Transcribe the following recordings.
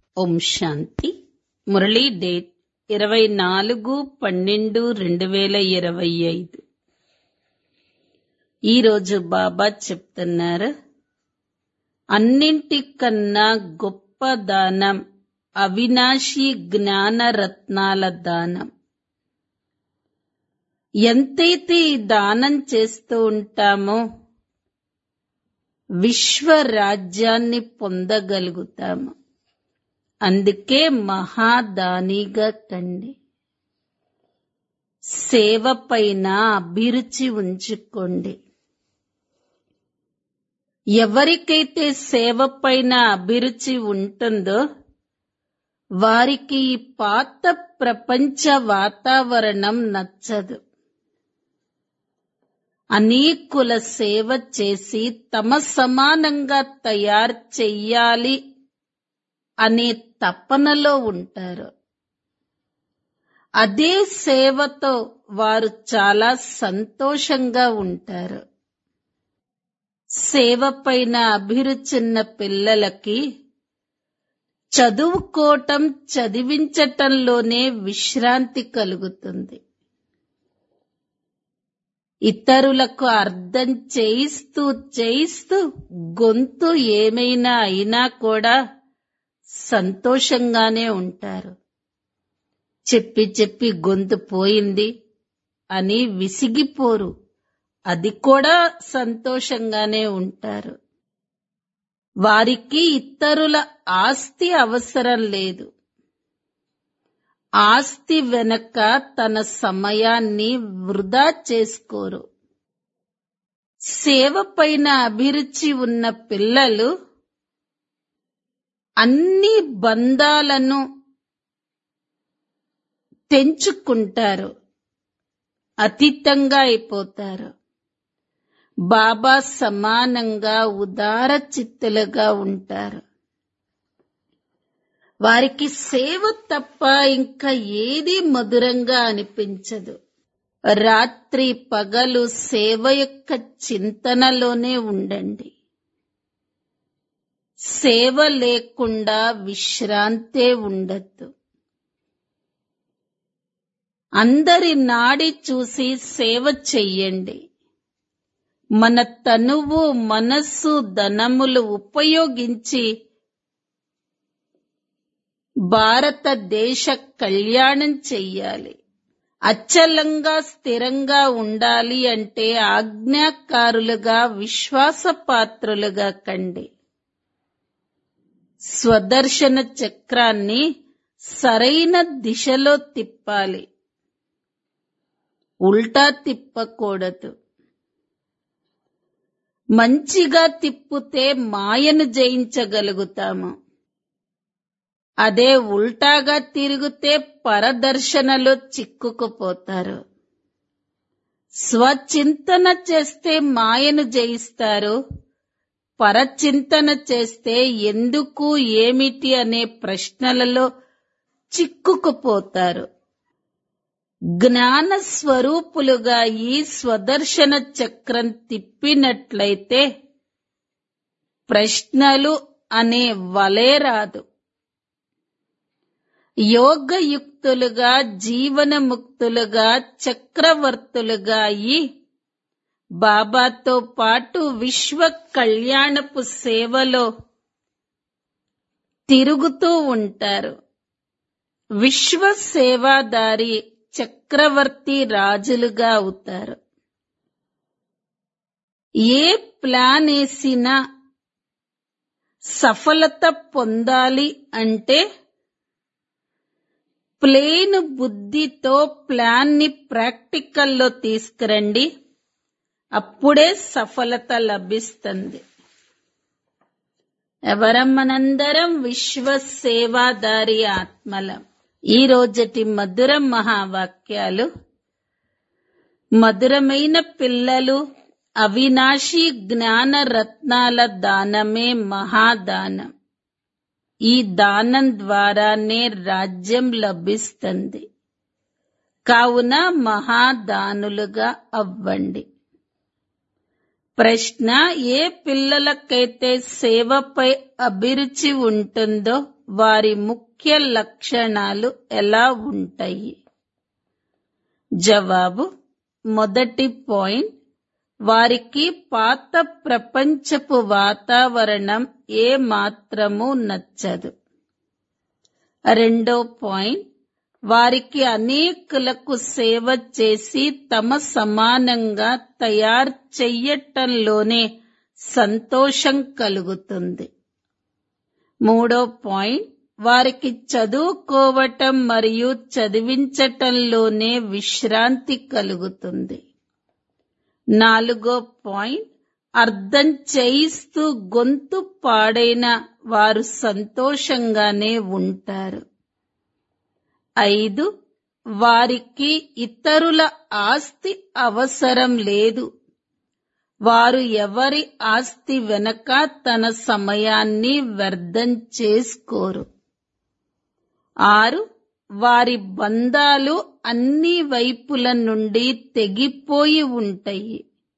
ఓం శాంతి Murali date ఇరవై నాలుగు పన్నెండు రెండు వేల ఇరవై ఐదు ఈరోజు బాబా చెప్తున్నారు అన్నింటికన్నా గొప్ప దానం అవినాశి జ్ఞాన రత్నాల దానం ఎంతైతే ఈ దానం చేస్తూ ఉంటామో విశ్వ రాజ్యాన్ని పొందగలుగుతాము అందుకే మహాదానిగా కండి సేవ పైన అభిరుచి ఉంచుకోండి ఎవరికైతే సేవ పైన అభిరుచి ఉంటుందో వారికి ఈ పాత ప్రపంచ వాతావరణం నచ్చదు అనేకుల సేవ చేసి తమ సమానంగా తయారు చెయ్యాలి అనే తపనలో ఉంటారు అదే సేవతో వారు చాలా సంతోషంగా ఉంటారు సేవ పైన అభిరుచున్న పిల్లలకి చదువుకోవటం చదివించటంలోనే విశ్రాంతి కలుగుతుంది ఇతరులకు అర్థం చేయిస్తూ చేయిస్తూ గొంతు ఏమైనా అయినా కూడా సంతోషంగానే ఉంటారు చెప్పి చెప్పి గొంతు పోయింది అని విసిగిపోరు అది కూడా సంతోషంగానే ఉంటారు వారికి ఇతరుల ఆస్తి అవసరం లేదు ఆస్తి వెనక తన సమయాన్ని వృధా చేసుకోరు సేవ పైన అభిరుచి ఉన్న పిల్లలు అన్ని బంధాలను తెంచుకుంటారు అతీతంగా అయిపోతారు బాబా సమానంగా ఉదార చిత్తులుగా ఉంటారు వారికి సేవ తప్ప ఇంకా ఏది మధురంగా అనిపించదు రాత్రి పగలు సేవ యొక్క చింతనలోనే ఉండండి సేవ లేకుండా విశ్రాంతే ఉండద్దు అందరి నాడి చూసి సేవ చెయ్యండి మన తనువు మనస్సు ధనములు ఉపయోగించి భారతదేశ కళ్యాణం చెయ్యాలి అచ్చలంగా స్థిరంగా ఉండాలి అంటే ఆజ్ఞాకారులుగా విశ్వాసపాత్రులుగా కండి స్వదర్శన చక్రాన్ని సరైన దిశలో తిప్పాలి ఉల్టా తిప్పకూడదు మంచిగా తిప్పితే మాయను జయించగలుగుతాము అదే ఉల్టాగా తిరిగితే పరదర్శనలో చిక్కుకుపోతారు స్వచింతన చేస్తే మాయను జయిస్తారు పరచింతన చేస్తే ఎందుకు ఏమిటి అనే ప్రశ్నలలో చిక్కుకుపోతారు జ్ఞాన స్వరూపులుగా ఈ స్వదర్శన చక్రం తిప్పినట్లయితే ప్రశ్నలు అనే వలే రాదు యోగయుక్తులుగా జీవనముక్తులుగా చక్రవర్తులుగా అయి బాబాతో పాటు విశ్వ కళ్యాణపు సేవలో తిరుగుతూ ఉంటారు విశ్వ సేవాదారి చక్రవర్తి రాజులుగా అవుతారు ఏ ప్లాన్ వేసినా సఫలత పొందాలి అంటే ప్లేన్ బుద్ధితో ప్లాన్ ని ప్రాక్టికల్లో తీసుకురండి అప్పుడే సఫలత లభిస్తుంది ఎవరం మనందరం విశ్వ సేవాదారి ఆత్మలం ఈ రోజటి మధుర మహావాక్యాలు మధురమైన పిల్లలు అవినాశి జ్ఞాన రత్నాల దానమే మహాదానం ఈ దానం ద్వారానే రాజ్యం లభిస్తుంది కావున మహాదానులుగా అవ్వండి ప్రశ్న ఏ పిల్లలకైతే సేవపై అభిరుచి ఉంటుందో వారి ముఖ్య లక్షణాలు ఎలా ఉంటాయి జవాబు మొదటి పాయింట్ వారికి పాత ప్రపంచపు వాతావరణం ఏ మాత్రము నచ్చదు రెండో పాయింట్ వారికి అనేకులకు సేవ చేసి తమ సమానంగా తయారు చెయ్యటంలోనే సంతోషం కలుగుతుంది మూడో పాయింట్ వారికి చదువుకోవటం మరియు చదివించటంలోనే విశ్రాంతి కలుగుతుంది నాలుగో పాయింట్ అర్థం చేయిస్తూ గొంతు పాడైన వారు సంతోషంగానే ఉంటారు ఐదు వారికి ఇతరుల ఆస్తి అవసరం లేదు వారు ఎవరి ఆస్తి వెనక తన సమయాన్ని వ్యర్థం చేసుకోరు ఆరు వారి బంధాలు అన్ని వైపుల నుండి తెగిపోయి ఉంటాయి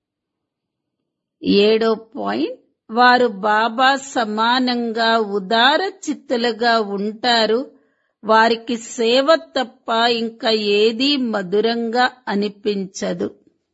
ఏడో పాయింట్ వారు బాబా సమానంగా ఉదార చిత్తులుగా ఉంటారు వారికి సేవ తప్ప ఇంకా ఏదీ మధురంగా అనిపించదు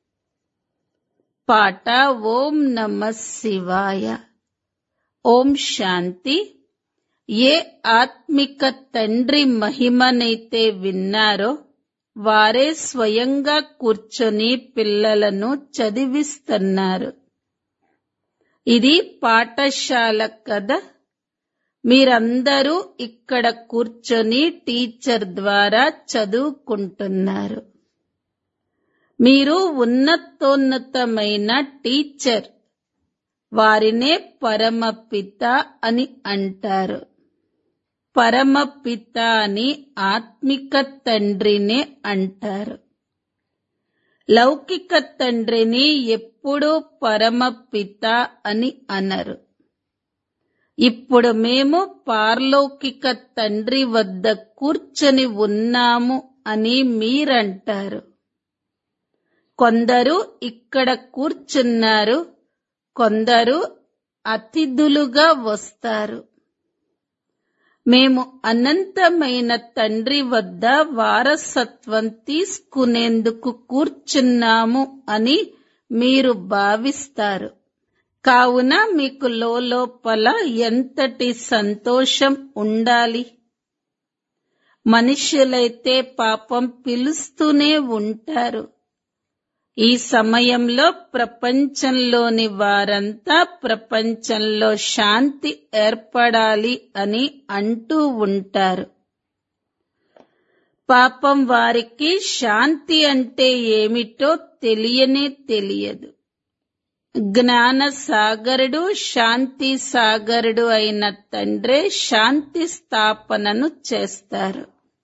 పాట ఓం నమ శివాయ ఓం శాంతి ఏ ఆత్మిక తండ్రి మహిమనైతే విన్నారో వారే స్వయంగా కూర్చొని పిల్లలను చదివిస్తున్నారు ఇది పాఠశాల కదా మీరందరూ ఇక్కడ కూర్చొని టీచర్ ద్వారా చదువుకుంటున్నారు మీరు ఉన్నతోన్నతమైన టీచర్ వారినే పరమపిత అని అంటారు పరమపిత అని ఆత్మిక తండ్రినే అంటారు లౌకిక తండ్రిని ఎప్పుడూ పరమపిత అని అనరు ఇప్పుడు మేము పార్లౌకిక తండ్రి వద్ద కూర్చొని ఉన్నాము అని మీరంటారు కొందరు ఇక్కడ కూర్చున్నారు కొందరు అతిథులుగా వస్తారు మేము అనంతమైన తండ్రి వద్ద వారసత్వం తీసుకునేందుకు కూర్చున్నాము అని మీరు భావిస్తారు కావున మీకు లోపల ఎంతటి సంతోషం ఉండాలి మనుష్యులైతే పాపం పిలుస్తూనే ఉంటారు ఈ సమయంలో ప్రపంచంలోని వారంతా ప్రపంచంలో శాంతి ఏర్పడాలి అని అంటూ ఉంటారు పాపం వారికి శాంతి అంటే ఏమిటో తెలియనే తెలియదు జ్ఞాన సాగరుడు శాంతి సాగరుడు అయిన తండ్రే శాంతి స్థాపనను చేస్తారు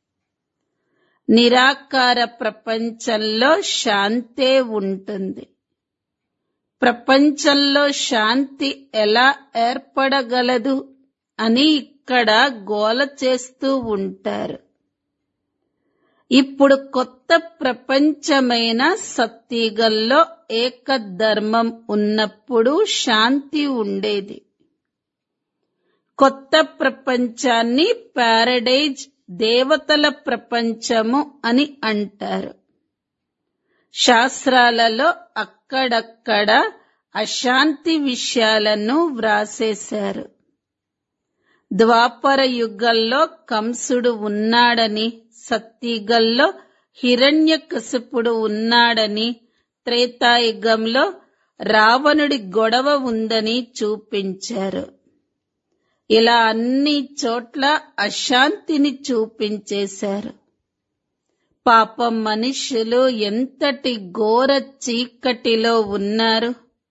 నిరాకార ప్రపంచంలో శాంతే ఉంటుంది ప్రపంచంలో శాంతి ఎలా ఏర్పడగలదు అని ఇక్కడ గోల చేస్తూ ఉంటారు ఇప్పుడు కొత్త ప్రపంచమైన సత్తిగల్లో ఏకధర్మం ఉన్నప్పుడు శాంతి ఉండేది కొత్త ప్రపంచాన్ని ప్యారడైజ్ దేవతల ప్రపంచము అని అంటారు శాస్త్రాలలో అక్కడక్కడ అశాంతి విషయాలను వ్రాసేశారు ద్వాపర యుగంలో కంసుడు ఉన్నాడని సత్తిగల్లో హిరణ్యకశిపుడు ఉన్నాడని త్రేతాయుగంలో రావణుడి గొడవ ఉందని చూపించారు ఇలా అన్ని చోట్ల అశాంతిని చూపించేశారు పాపం మనుషులు ఎంతటి ఘోర చీకటిలో ఉన్నారు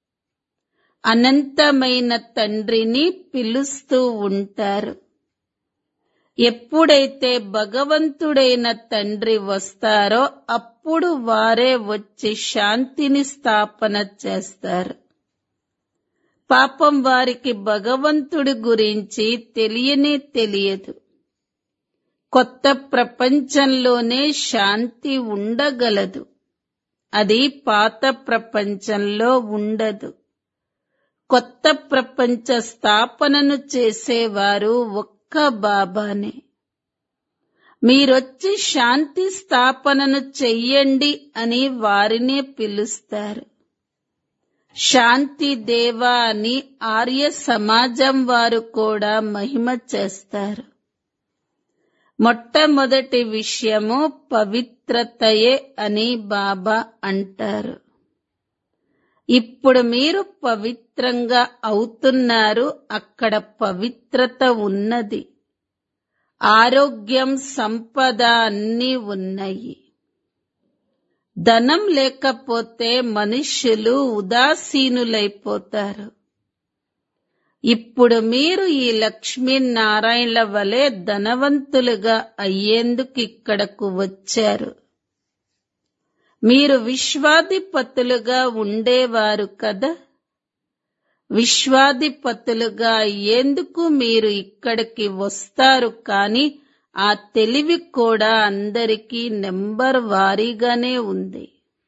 అనంతమైన తండ్రిని పిలుస్తూ ఉంటారు ఎప్పుడైతే భగవంతుడైన తండ్రి వస్తారో అప్పుడు వారే వచ్చి శాంతిని స్థాపన చేస్తారు పాపం వారికి భగవంతుడి గురించి తెలియనే తెలియదు కొత్త ప్రపంచంలోనే శాంతి ఉండగలదు అది పాత ప్రపంచంలో ఉండదు కొత్త ప్రపంచ స్థాపనను చేసేవారు ఒక్క ఒక్క బాబానే మీరొచ్చి శాంతి స్థాపనను చెయ్యండి అని వారినే పిలుస్తారు శాంతి దేవ అని ఆర్య సమాజం వారు కూడా మహిమ చేస్తారు మొట్టమొదటి విషయము పవిత్రతయే అని బాబా అంటారు ఇప్పుడు మీరు పవిత్రంగా అవుతున్నారు అక్కడ పవిత్రత ఉన్నది ఆరోగ్యం సంపద అన్నీ ఉన్నాయి ధనం లేకపోతే మనుష్యులు ఉదాసీనులైపోతారు ఇప్పుడు మీరు ఈ లక్ష్మీనారాయణల వలె ధనవంతులుగా అయ్యేందుకు ఇక్కడకు వచ్చారు మీరు విశ్వాధిపతులుగా ఉండేవారు కదా విశ్వాధిపతులుగా అయ్యేందుకు మీరు ఇక్కడికి వస్తారు కానీ ఆ తెలివి కూడా అందరికీ నెంబర్ వారీగానే ఉంది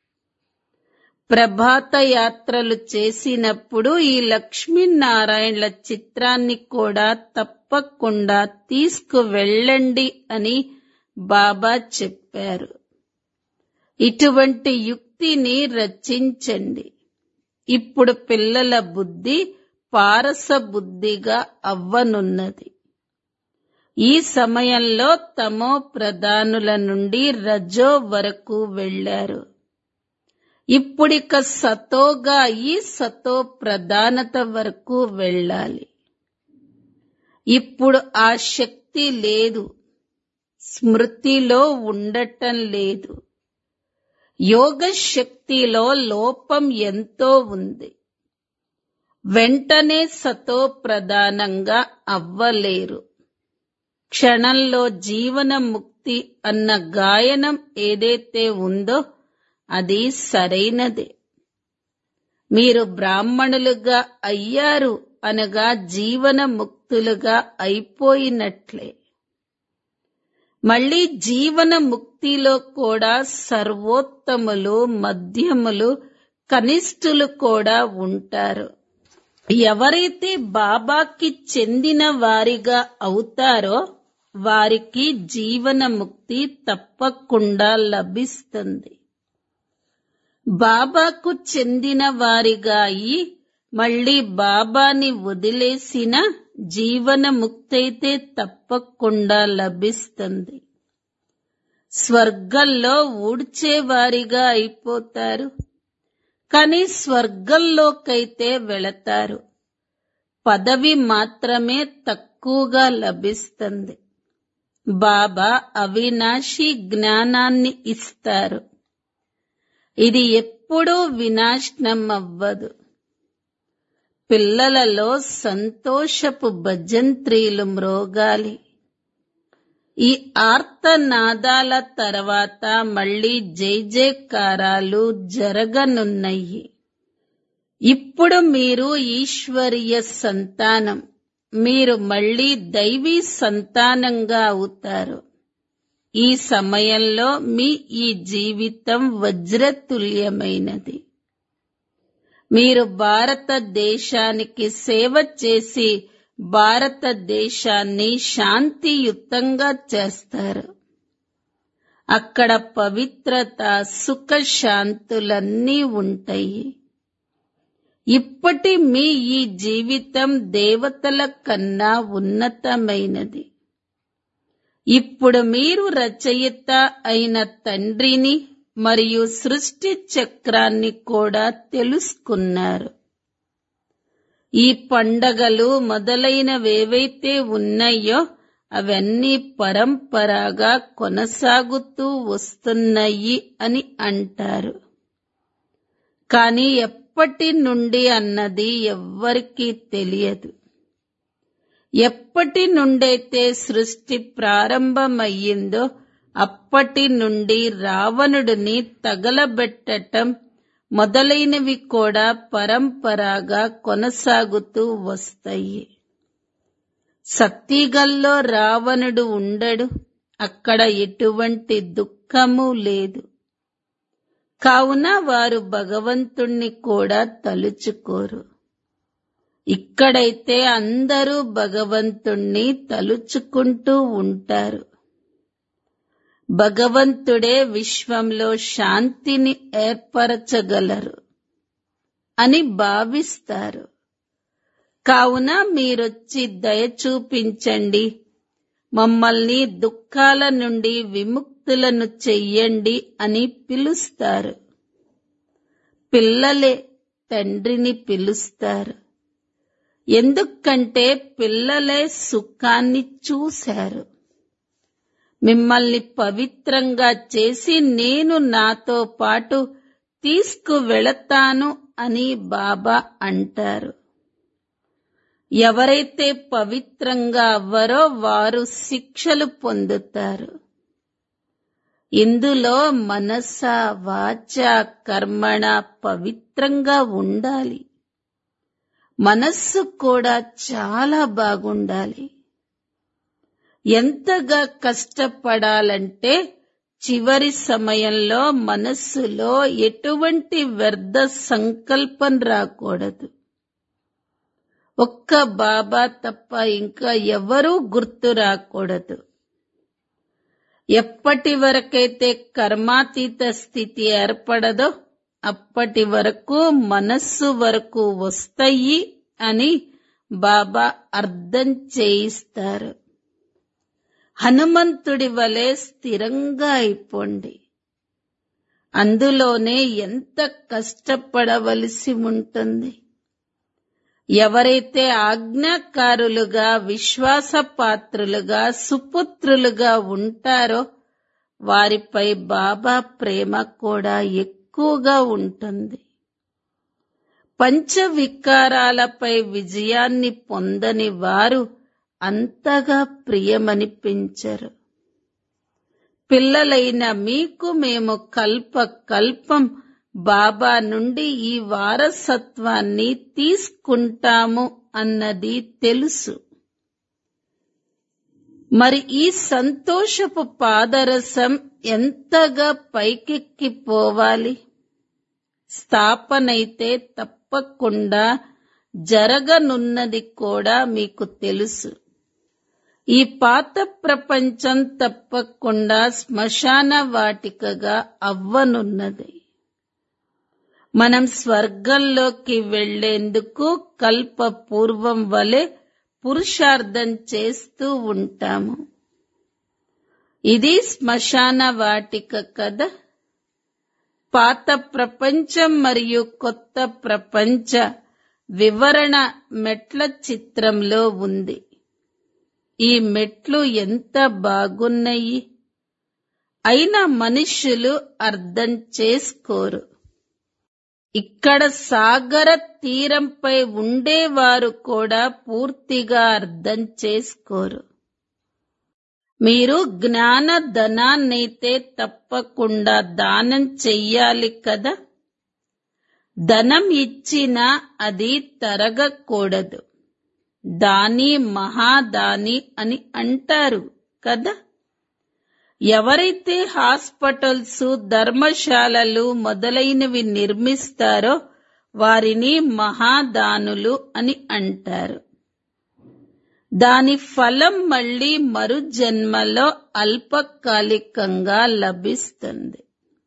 ప్రభాత యాత్రలు చేసినప్పుడు ఈ లక్ష్మీనారాయణల చిత్రాన్ని కూడా తప్పకుండా తీసుకువెళ్ళండి అని బాబా చెప్పారు ఇటువంటి యుక్తిని రచించండి ఇప్పుడు పిల్లల బుద్ధి పారస బుద్ధిగా అవ్వనున్నది ఈ సమయంలో తమో ప్రధానుల నుండి రజో వరకు వెళ్లారు ఇప్పుడిక సతోగా ఈ సతో ప్రధానత వరకు వెళ్ళాలి ఇప్పుడు ఆ శక్తి లేదు స్మృతిలో ఉండటం లేదు యోగ శక్తిలో లోపం ఎంతో ఉంది వెంటనే సతో ప్రధానంగా అవ్వలేరు క్షణంలో జీవన ముక్తి అన్న గాయనం ఏదైతే ఉందో అది సరైనదే మీరు బ్రాహ్మణులుగా అయ్యారు అనగా జీవన ముక్తులుగా అయిపోయినట్లే మళ్ళీ జీవన ముక్తిలో కూడా సర్వోత్తములు మధ్యములు కనిష్ఠులు కూడా ఉంటారు ఎవరైతే బాబాకి చెందిన వారిగా అవుతారో వారికి జీవన ముక్తి తప్పకుండా లభిస్తుంది బాబాకు చెందిన వారిగా అయి మళ్ళీ బాబాని వదిలేసిన జీవన ముక్తైతే తప్పకుండా లభిస్తుంది స్వర్గంలో ఊడ్చేవారిగా అయిపోతారు కానీ స్వర్గంలోకైతే వెళతారు పదవి మాత్రమే తక్కువగా లభిస్తుంది బాబా అవినాశి జ్ఞానాన్ని ఇస్తారు ఇది ఎప్పుడూ వినాశనం అవ్వదు పిల్లలలో సంతోషపు భజంత్రీలు మ్రోగాలి ఈ ఆర్తనాదాల తర్వాత మళ్ళీ జై జయకారాలు జరగనున్నాయి ఇప్పుడు మీరు ఈశ్వరీయ సంతానం మీరు మళ్ళీ దైవీ సంతానంగా అవుతారు ఈ సమయంలో మీ ఈ జీవితం వజ్రతుల్యమైనది మీరు భారతదేశానికి సేవ చేసి భారతదేశాన్ని శాంతియుతంగా చేస్తారు అక్కడ పవిత్రత సుఖ శాంతులన్నీ ఉంటాయి ఇప్పటి మీ ఈ జీవితం దేవతల కన్నా ఉన్నతమైనది ఇప్పుడు మీరు రచయిత అయిన తండ్రిని మరియు సృష్టి చక్రాన్ని కూడా తెలుసుకున్నారు ఈ పండగలు మొదలైనవేవైతే ఉన్నాయో అవన్నీ పరంపరగా కొనసాగుతూ వస్తున్నాయి అని అంటారు కానీ ఎప్పటి నుండి అన్నది ఎవ్వరికీ తెలియదు ఎప్పటి నుండైతే సృష్టి ప్రారంభమయ్యిందో అప్పటి నుండి రావణుడిని తగలబెట్టటం మొదలైనవి కూడా పరంపరగా కొనసాగుతూ వస్తాయి సత్తిగల్లో రావణుడు ఉండడు అక్కడ ఎటువంటి దుఃఖము లేదు కావున వారు భగవంతుణ్ణి కూడా తలుచుకోరు ఇక్కడైతే అందరూ భగవంతుణ్ణి తలుచుకుంటూ ఉంటారు భగవంతుడే విశ్వంలో శాంతిని ఏర్పరచగలరు అని భావిస్తారు కావున మీరొచ్చి దయ చూపించండి మమ్మల్ని దుఃఖాల నుండి విముక్తులను చెయ్యండి అని పిలుస్తారు పిల్లలే తండ్రిని పిలుస్తారు ఎందుకంటే పిల్లలే సుఖాన్ని చూశారు మిమ్మల్ని పవిత్రంగా చేసి నేను నాతో పాటు తీసుకువెళతాను అని బాబా అంటారు ఎవరైతే పవిత్రంగా అవ్వరో వారు శిక్షలు పొందుతారు ఇందులో మనస వాచ కర్మణ పవిత్రంగా ఉండాలి మనస్సు కూడా చాలా బాగుండాలి ఎంతగా కష్టపడాలంటే చివరి సమయంలో మనస్సులో ఎటువంటి వ్యర్థ సంకల్పం రాకూడదు ఒక్క బాబా తప్ప ఇంకా ఎవరూ గుర్తు రాకూడదు ఎప్పటి వరకైతే కర్మాతీత స్థితి ఏర్పడదో అప్పటి వరకు మనస్సు వరకు వస్తాయి అని బాబా అర్థం చేయిస్తారు హనుమంతుడి వలె స్థిరంగా అయిపోండి అందులోనే ఎంత కష్టపడవలసి ఉంటుంది ఎవరైతే ఆజ్ఞాకారులుగా విశ్వాసపాత్రులుగా సుపుత్రులుగా ఉంటారో వారిపై బాబా ప్రేమ కూడా ఎక్కువగా ఉంటుంది పంచ వికారాలపై విజయాన్ని పొందని వారు అంతగా ప్రియమనిపించరు పిల్లలైన మీకు మేము కల్ప కల్పం బాబా నుండి ఈ వారసత్వాన్ని తీసుకుంటాము అన్నది తెలుసు మరి ఈ సంతోషపు పాదరసం ఎంతగా పైకెక్కిపోవాలి స్థాపనైతే తప్పకుండా జరగనున్నది కూడా మీకు తెలుసు ఈ పాత ప్రపంచం తప్పకుండా శ్మశాన వాటికగా అవ్వనున్నది మనం స్వర్గంలోకి వెళ్లేందుకు కల్ప పూర్వం వలె పురుషార్థం చేస్తూ ఉంటాము ఇది శ్మశాన వాటిక కదా పాత ప్రపంచం మరియు కొత్త ప్రపంచ వివరణ మెట్ల చిత్రంలో ఉంది ఈ మెట్లు ఎంత బాగున్నాయి అయినా మనుష్యులు అర్థం చేసుకోరు ఇక్కడ సాగర తీరంపై ఉండేవారు కూడా పూర్తిగా అర్థం చేసుకోరు మీరు జ్ఞాన ధనాన్నైతే తప్పకుండా దానం చెయ్యాలి కదా ధనం ఇచ్చినా అది తరగకూడదు దాని మహాదాని అని అంటారు కదా ఎవరైతే హాస్పిటల్స్ ధర్మశాలలు మొదలైనవి నిర్మిస్తారో వారిని మహాదానులు అని అంటారు దాని ఫలం మళ్ళీ మరు జన్మలో అల్పకాలికంగా లభిస్తుంది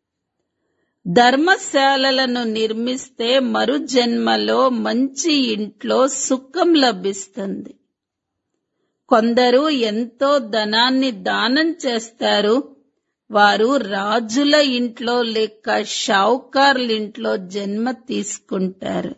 ధర్మశాలలను నిర్మిస్తే మరు జన్మలో మంచి ఇంట్లో సుఖం లభిస్తుంది కొందరు ఎంతో ధనాన్ని దానం చేస్తారు వారు రాజుల ఇంట్లో లేక షావుకార్ల ఇంట్లో జన్మ తీసుకుంటారు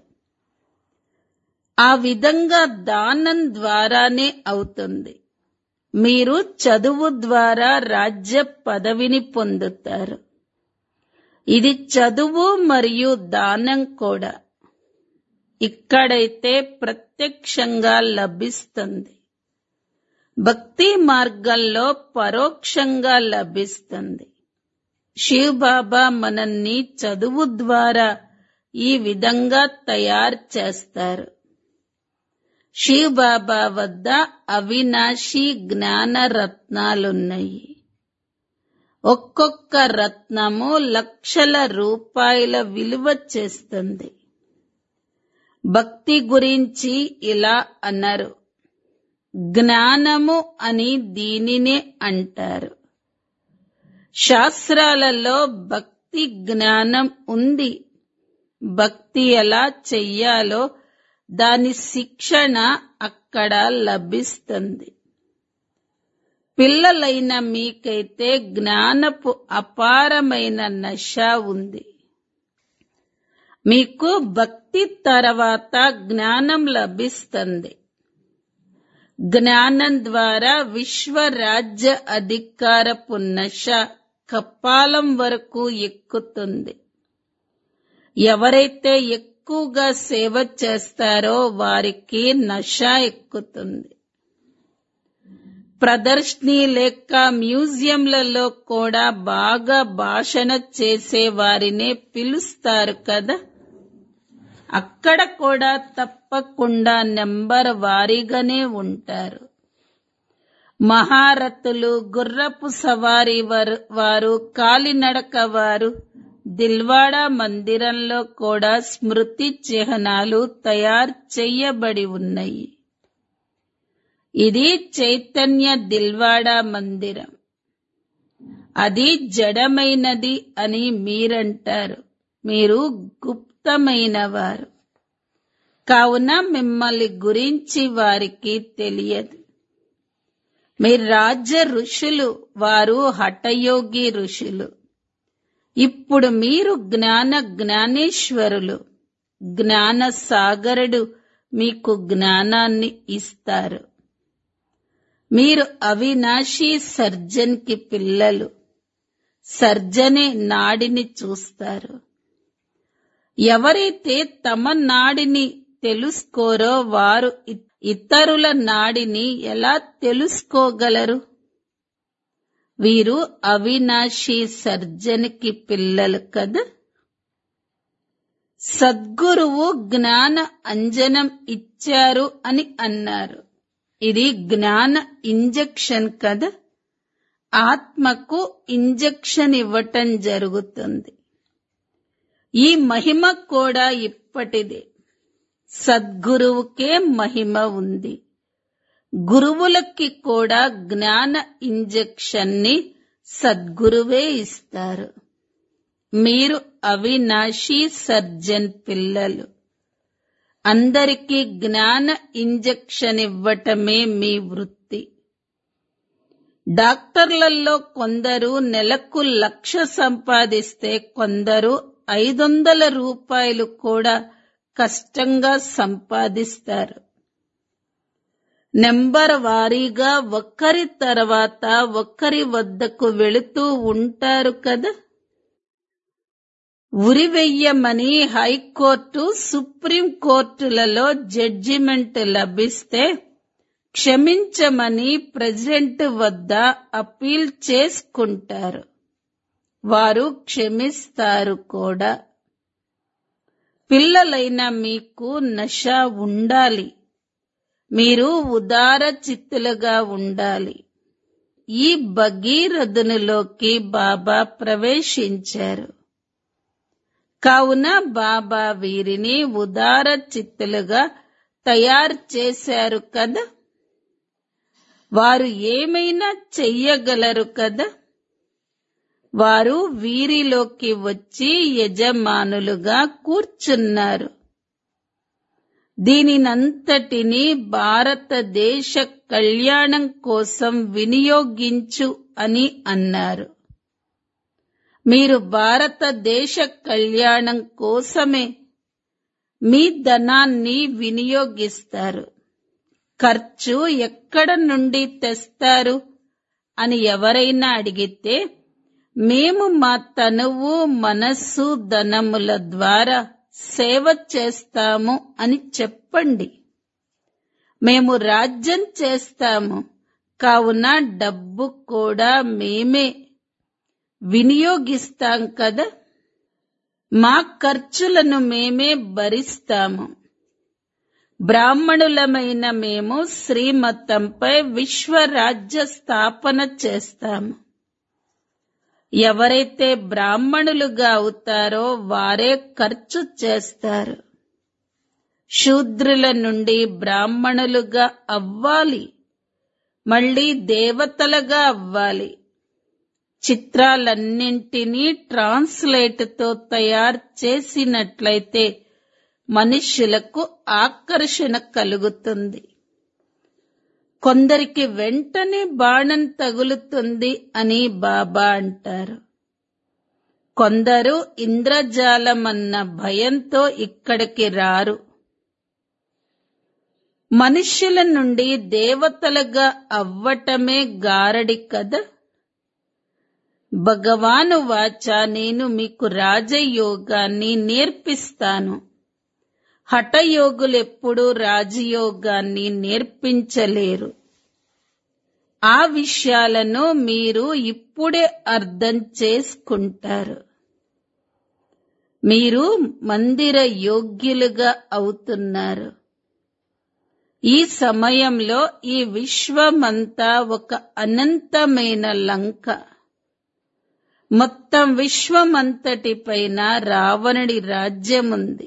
ఆ విధంగా దానం ద్వారానే అవుతుంది మీరు చదువు ద్వారా రాజ్య పదవిని పొందుతారు ఇది చదువు మరియు దానం కూడా ఇక్కడైతే ప్రత్యక్షంగా లభిస్తుంది భక్తి మార్గంలో పరోక్షంగా లభిస్తుంది శివ్ బాబా మనల్ని చదువు ద్వారా ఈ విధంగా తయారు చేస్తారు శివ్ బాబా వద్ద అవినాశి జ్ఞాన రత్నాలున్నాయి ఒక్కొక్క రత్నము లక్షల రూపాయల విలువ చేస్తుంది భక్తి గురించి ఇలా అన్నారు జ్ఞానము అని దీనినే అంటారు శాస్త్రాలలో భక్తి జ్ఞానం ఉంది భక్తి ఎలా చెయ్యాలో దాని శిక్షణ అక్కడ లభిస్తుంది పిల్లలైన మీకైతే జ్ఞానపు అపారమైన నశ ఉంది మీకు భక్తి తర్వాత జ్ఞానం లభిస్తుంది జ్ఞానం ద్వారా విశ్వరాజ్య అధికారపు నశ కపాలం వరకు ఎక్కుతుంది ఎవరైతే ఎక్కువగా సేవ చేస్తారో వారికి నశ ఎక్కుతుంది ప్రదర్శని లేక మ్యూజియంలలో కూడా బాగా భాషణ చేసే వారినే పిలుస్తారు కదా అక్కడ కూడా తప్పకుండా నెంబర్ వారీగానే ఉంటారు మహారథులు గుర్రపు సవారి వారు వారు కాలినడక వారు దిల్వాడా మందిరంలో కూడా స్మృతి చిహ్నాలు తయారు చెయ్యబడి ఉన్నాయి ఇది చైతన్య దిల్వాడా మందిరం అది జడమైనది అని మీరంటారు మీరు గుప్తమైన వారు కావున మిమ్మల్ని గురించి వారికి తెలియదు మీరు రాజ్య ఋషులు వారు హఠయోగి ఋషులు ఇప్పుడు మీరు జ్ఞాన జ్ఞానేశ్వరులు జ్ఞాన సాగరుడు మీకు జ్ఞానాన్ని ఇస్తారు మీరు అవినాశి సర్జన్ కి పిల్లలు సర్జనే నాడిని చూస్తారు ఎవరైతే తమ నాడిని తెలుసుకోరో వారు ఇతరుల నాడిని ఎలా తెలుసుకోగలరు వీరు అవినాశి సర్జన్కి పిల్లలు కదా సద్గురువు జ్ఞాన అంజనం ఇచ్చారు అని అన్నారు ఇది జ్ఞాన ఇంజెక్షన్ కదా ఆత్మకు ఇంజెక్షన్ ఇవ్వటం జరుగుతుంది ఈ మహిమ కూడా ఇప్పటిదే సద్గురువుకే మహిమ ఉంది గురువులకి కూడా జ్ఞాన ఇంజెక్షన్ ని సద్గురువే ఇస్తారు మీరు అవినాశి సర్జన్ పిల్లలు అందరికీ జ్ఞాన ఇంజెక్షన్ ఇవ్వటమే మీ వృత్తి డాక్టర్లలో కొందరు నెలకు లక్ష సంపాదిస్తే కొందరు ఐదొందల రూపాయలు కూడా కష్టంగా సంపాదిస్తారు నెంబర్ వారీగా ఒక్కరి తర్వాత ఒక్కరి వద్దకు వెళుతూ ఉంటారు కదా ఉరివెయ్యమని హైకోర్టు సుప్రీం కోర్టులలో జడ్జిమెంట్ లభిస్తే క్షమించమని ప్రెసిడెంట్ వద్ద అప్పీల్ చేసుకుంటారు వారు క్షమిస్తారు కూడా పిల్లలైన మీకు నష ఉండాలి మీరు ఉదార చిత్తులుగా ఉండాలి ఈ భగీరథునిలోకి బాబా ప్రవేశించారు కావున బాబా వీరిని ఉదార చిత్తులుగా తయారు చేశారు కదా వారు ఏమైనా చెయ్యగలరు కదా వారు వీరిలోకి వచ్చి యజమానులుగా కూర్చున్నారు దీనినంతటిని భారతదేశ కళ్యాణం కోసం వినియోగించు అని అన్నారు మీరు భారతదేశ కళ్యాణం కోసమే మీ ధనాన్ని వినియోగిస్తారు ఖర్చు ఎక్కడ నుండి తెస్తారు అని ఎవరైనా అడిగితే మేము మా తనువు మనస్సు ధనముల ద్వారా సేవ చేస్తాము అని చెప్పండి మేము రాజ్యం చేస్తాము కావున డబ్బు కూడా మేమే వినియోగిస్తాం కదా మా ఖర్చులను మేమే భరిస్తాము బ్రాహ్మణులమైన మేము శ్రీమతంపై విశ్వరాజ్య స్థాపన చేస్తాము ఎవరైతే బ్రాహ్మణులుగా అవుతారో వారే ఖర్చు చేస్తారు శూద్రుల నుండి బ్రాహ్మణులుగా అవ్వాలి మళ్ళీ దేవతలుగా అవ్వాలి చిత్రాలన్నింటినీ ట్రాన్స్లేట్తో తయారు చేసినట్లయితే మనుష్యులకు ఆకర్షణ కలుగుతుంది కొందరికి వెంటనే బాణం తగులుతుంది అని బాబా అంటారు కొందరు ఇంద్రజాలం అన్న భయంతో ఇక్కడికి రారు మనుష్యుల నుండి దేవతలుగా అవ్వటమే గారడి కదా భగవాను వాచ నేను మీకు రాజయోగాన్ని నేర్పిస్తాను హఠయోగులెప్పుడూ రాజయోగాన్ని నేర్పించలేరు ఆ విషయాలను మీరు ఇప్పుడే అర్థం చేసుకుంటారు మీరు మందిర యోగ్యులుగా అవుతున్నారు ఈ సమయంలో ఈ విశ్వమంతా ఒక అనంతమైన లంక మొత్తం విశ్వమంతటిపైన రావణుడి రాజ్యముంది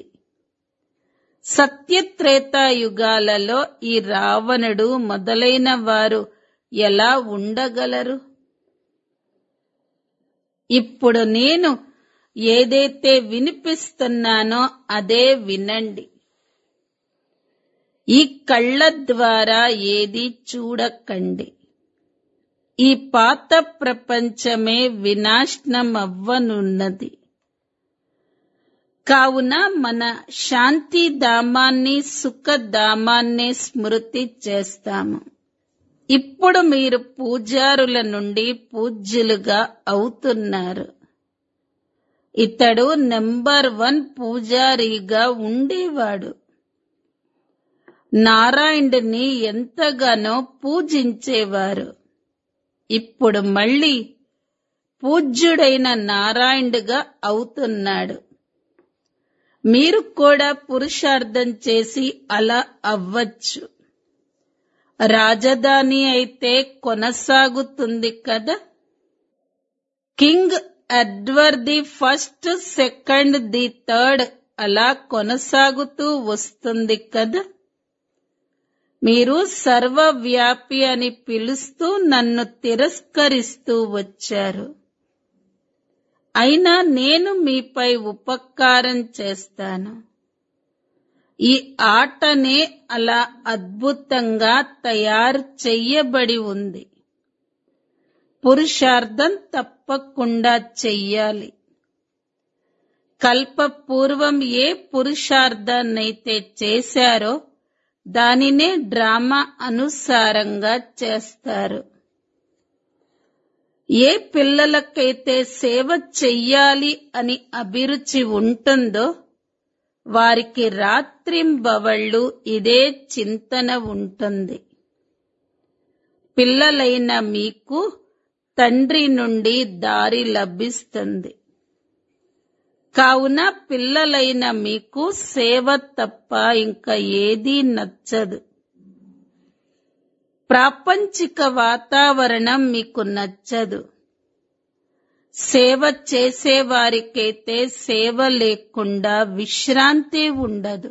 సత్యత్రేతాయుగాలలో ఈ రావణుడు మొదలైన వారు ఎలా ఉండగలరు ఇప్పుడు నేను ఏదైతే వినిపిస్తున్నానో అదే వినండి ఈ కళ్ళ ద్వారా ఏది చూడకండి ఈ పాత ప్రపంచమే వినాశనం అవ్వనున్నది కావున మన శాంతిధామాన్ని సుఖధామాన్ని స్మృతి చేస్తాము ఇప్పుడు మీరు పూజారుల నుండి పూజ్యులుగా అవుతున్నారు ఇతడు నెంబర్ వన్ పూజారిగా ఉండేవాడు నారాయణుడిని ఎంతగానో పూజించేవారు ఇప్పుడు మళ్ళీ పూజ్యుడైన నారాయణుడుగా అవుతున్నాడు మీరు కూడా పురుషార్థం చేసి అలా అవ్వచ్చు రాజధాని అయితే కొనసాగుతుంది కదా king Edward the first second the third అలా కొనసాగుతూ వస్తుంది కదా మీరు సర్వవ్యాపి అని పిలుస్తూ నన్ను తిరస్కరిస్తూ వచ్చారు అయినా నేను మీపై ఉపకారం చేస్తాను ఈ ఆటనే అలా అద్భుతంగా తయారు చెయ్యబడి ఉంది పురుషార్థం తప్పకుండా చెయ్యాలి కల్పపూర్వం ఏ పురుషార్థాన్నైతే చేశారో దానినే డ్రామా అనుసారంగా చేస్తారు ఏ పిల్లలకైతే సేవ చెయ్యాలి అని అభిరుచి ఉంటుందో వారికి రాత్రింబవళ్ళు ఇదే చింతన ఉంటుంది పిల్లలైన మీకు తండ్రి నుండి దారి లభిస్తుంది కావున పిల్లలైన మీకు సేవ తప్ప ఇంకా ఏదీ నచ్చదు ప్రాపంచిక వాతావరణం మీకు నచ్చదు సేవ చేసేవారికైతే సేవ లేకుండా విశ్రాంతి ఉండదు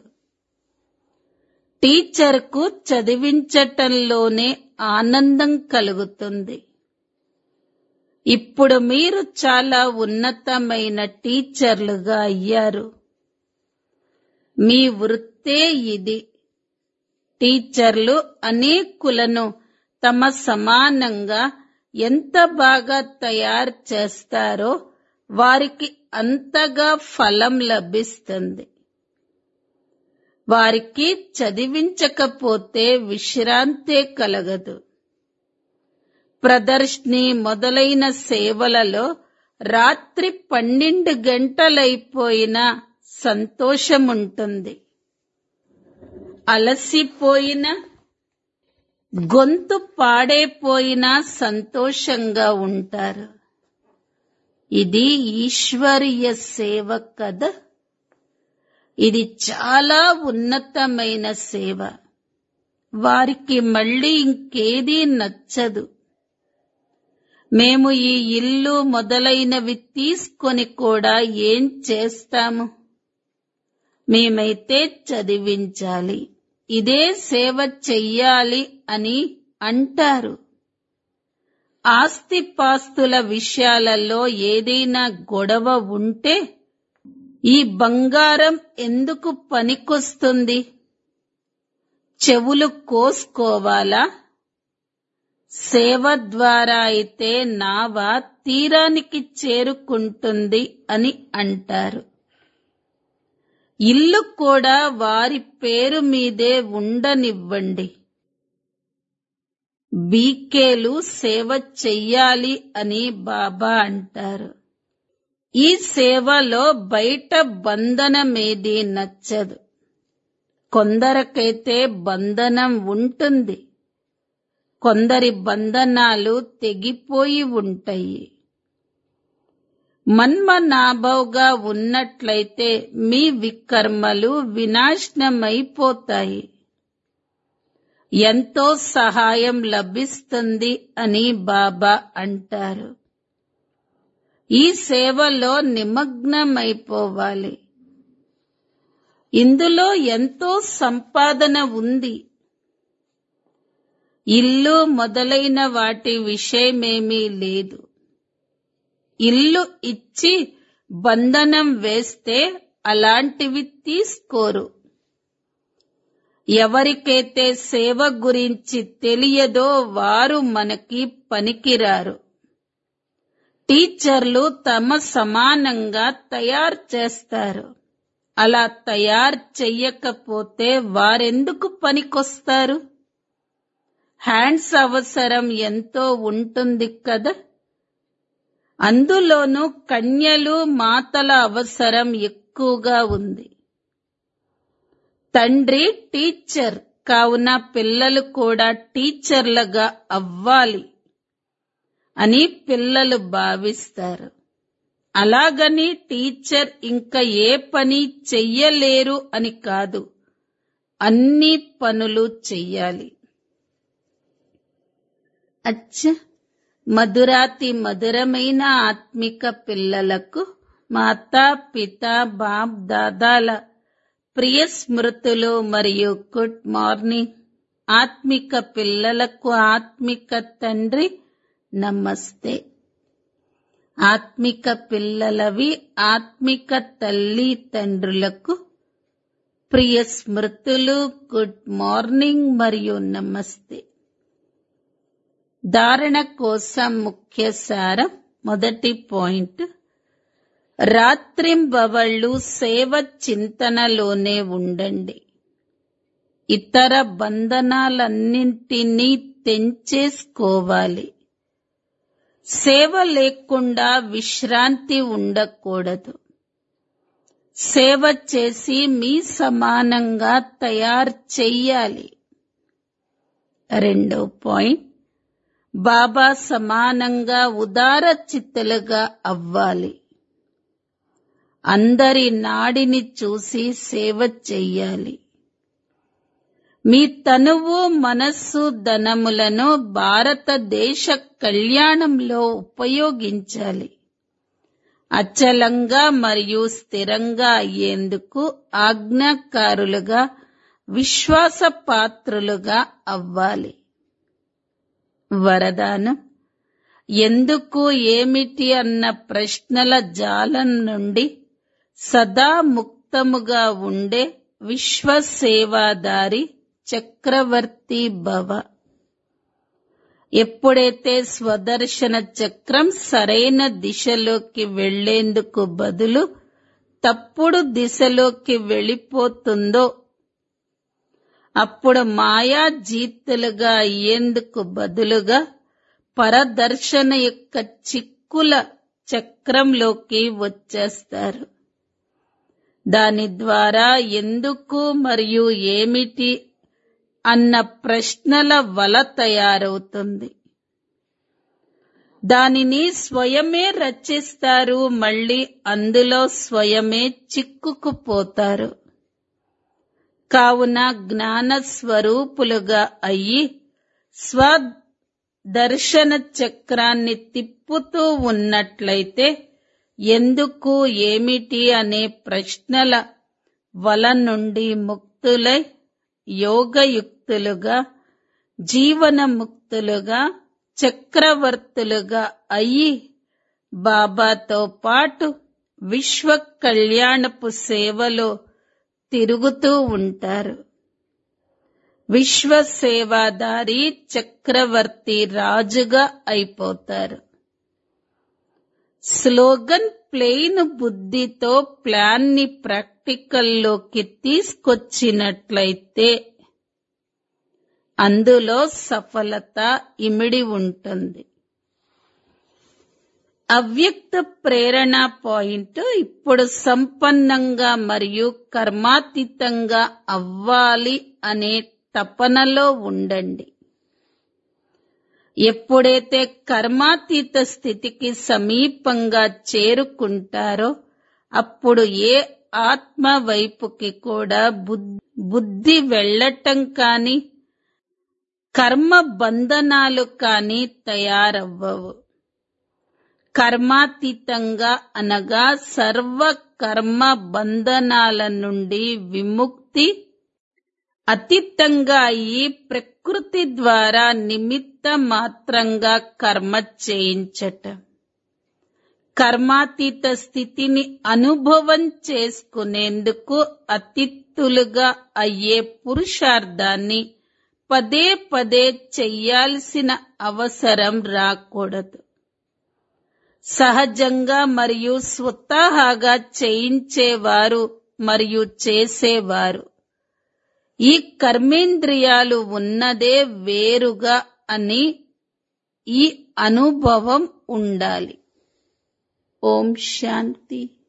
టీచర్కు చదివించటంలోనే ఆనందం కలుగుతుంది ఇప్పుడు మీరు చాలా ఉన్నతమైన టీచర్లుగా అయ్యారు మీ వృత్తే ఇది టీచర్లు అనేకులను తమ సమానంగా ఎంత బాగా తయారు చేస్తారో వారికి అంతగా ఫలం లభిస్తుంది వారికి చదివించకపోతే విశ్రాంతే కలగదు ప్రదర్శిని మొదలైన సేవలలో రాత్రి పన్నెండు గంటలైపోయినా సంతోషముంటుంది అలసిపోయిన గొంతు పాడైపోయినా సంతోషంగా ఉంటారు ఇది ఈశ్వరీయ సేవ కదా ఇది చాలా ఉన్నతమైన సేవ వారికి మళ్ళీ ఇంకేదీ నచ్చదు మేము ఈ ఇల్లు మొదలైనవి తీసుకొని కూడా ఏం చేస్తాము మేమైతే చదివించాలి ఇదే సేవ చెయ్యాలి అని అంటారు ఆస్తిపాస్తుల విషయాలలో ఏదైనా గొడవ ఉంటే ఈ బంగారం ఎందుకు పనికొస్తుంది చెవులు కోసుకోవాలా సేవ ద్వారా అయితే నావ తీరానికి చేరుకుంటుంది అని అంటారు ఇల్లు కూడా వారి పేరు మీదే ఉండనివ్వండి బీకేలు సేవ చెయ్యాలి అని బాబా అంటారు ఈ సేవలో బయట బంధనమేది నచ్చదు కొందరికైతే బంధనం ఉంటుంది కొందరి బంధనాలు తెగిపోయి ఉంటాయి మన్మనాభవుగా ఉన్నట్లయితే మీ వికర్మలు వినాశనమైపోతాయి ఎంతో సహాయం లభిస్తుంది అని బాబా అంటారు ఈ సేవలో నిమగ్నమైపోవాలి ఇందులో ఎంతో సంపాదన ఉంది ఇల్లు మొదలైన వాటి విషయమేమీ లేదు ఇల్లు ఇచ్చి బంధనం వేస్తే అలాంటివి తీసుకోరు ఎవరికైతే సేవ గురించి తెలియదో వారు మనకి పనికిరారు టీచర్లు తమ సమానంగా తయారు చేస్తారు అలా తయారు చెయ్యకపోతే వారెందుకు పనికొస్తారు హ్యాండ్స్ అవసరం ఎంతో ఉంటుంది కదా అందులోనూ కన్యలు మాతల అవసరం ఎక్కువగా ఉంది తండ్రి టీచర్ కావున పిల్లలు కూడా టీచర్లుగా అవ్వాలి అని పిల్లలు భావిస్తారు అలాగని టీచర్ ఇంకా ఏ పని చెయ్యలేరు అని కాదు అన్ని పనులు చెయ్యాలి అచ్చ మధురాతి మధురమైన ఆత్మిక పిల్లలకు మాతా పిత బాప్ దాదాల ప్రియ స్మృతులు మరియు గుడ్ మార్నింగ్ ఆత్మిక పిల్లలకు ఆత్మిక తండ్రి నమస్తే ఆత్మిక పిల్లలవి ఆత్మిక తల్లి తండ్రులకు ప్రియ స్మృతులు గుడ్ మార్నింగ్ మరియు నమస్తే ధారణ కోసం ముఖ్య సారం మొదటి పాయింట్ రాత్రింబవళ్ళు సేవ చింతనలోనే ఉండండి ఇతర బంధనాలన్నింటినీ తెంచేసుకోవాలి సేవ లేకుండా విశ్రాంతి ఉండకూడదు సేవ చేసి మీ సమానంగా తయారు చెయ్యాలి రెండో పాయింట్ బాబా సమానంగా ఉదార చిత్తులుగా అవ్వాలి అందరి నాడిని చూసి సేవ చెయ్యాలి మీ తనువు మనస్సు ధనములను భారతదేశ కళ్యాణంలో ఉపయోగించాలి అచలంగా మరియు స్థిరంగా అయ్యేందుకు ఆజ్ఞాకారులుగా విశ్వాస పాత్రులుగా అవ్వాలి వరదానం ఎందుకు ఏమిటి అన్న ప్రశ్నల జాలం నుండి సదా ముక్తముగా ఉండే విశ్వసేవాదారి చక్రవర్తి భవ ఎప్పుడైతే స్వదర్శన చక్రం సరైన దిశలోకి వెళ్లేందుకు బదులు తప్పుడు దిశలోకి వెళ్ళిపోతుందో అప్పుడు మాయా జీతులుగా అయ్యేందుకు బదులుగా పరదర్శన యొక్క చిక్కుల చక్రంలోకి వచ్చేస్తారు దాని ద్వారా ఎందుకు మరియు ఏమిటి అన్న ప్రశ్నల వల తయారవుతుంది దానిని స్వయమే రచిస్తారు మళ్ళీ అందులో స్వయమే చిక్కుకుపోతారు కావున జ్ఞాన స్వరూపులుగా అయ్యి స్వదర్శన చక్రాన్ని తిప్పుతూ ఉన్నట్లయితే ఎందుకు ఏమిటి అనే ప్రశ్నల వల నుండి ముక్తులై యోగయుక్తులుగా జీవనముక్తులుగా చక్రవర్తులుగా అయ్యి బాబాతో పాటు విశ్వ కళ్యాణపు సేవలో తిరుగుతూ ఉంటారు విశ్వ సేవాదారి చక్రవర్తి రాజుగా అయిపోతారు స్లోగన్ ప్లెయిన్ బుద్ధితో ప్లాన్ ని ప్రాక్టికల్లోకి తీసుకొచ్చినట్లయితే అందులో సఫలత ఇమిడి ఉంటుంది అవ్యక్త ప్రేరణ పాయింట్ ఇప్పుడు సంపన్నంగా మరియు కర్మాతీతంగా అవ్వాలి అనే తపనలో ఉండండి ఎప్పుడైతే కర్మాతీత స్థితికి సమీపంగా చేరుకుంటారో అప్పుడు ఏ ఆత్మ వైపుకి కూడా బుద్ధి వెళ్ళటం కాని కర్మ బంధనాలు కాని తయారవ్వవు కర్మాతీతంగా అనగా సర్వ కర్మ బంధనాల నుండి విముక్తి అతీతంగా అయి ప్రకృతి ద్వారా నిమిత్త మాత్రంగా కర్మ చేయించటం కర్మాతీత స్థితిని అనుభవం చేసుకునేందుకు అతిత్తులుగా అయ్యే పురుషార్థాన్ని పదే పదే చెయ్యాల్సిన అవసరం రాకూడదు సహజంగా మరియు స్వతహాగా చేయించేవారు మరియు చేసేవారు ఈ కర్మేంద్రియాలు ఉన్నదే వేరుగా అని ఈ అనుభవం ఉండాలి ఓం శాంతి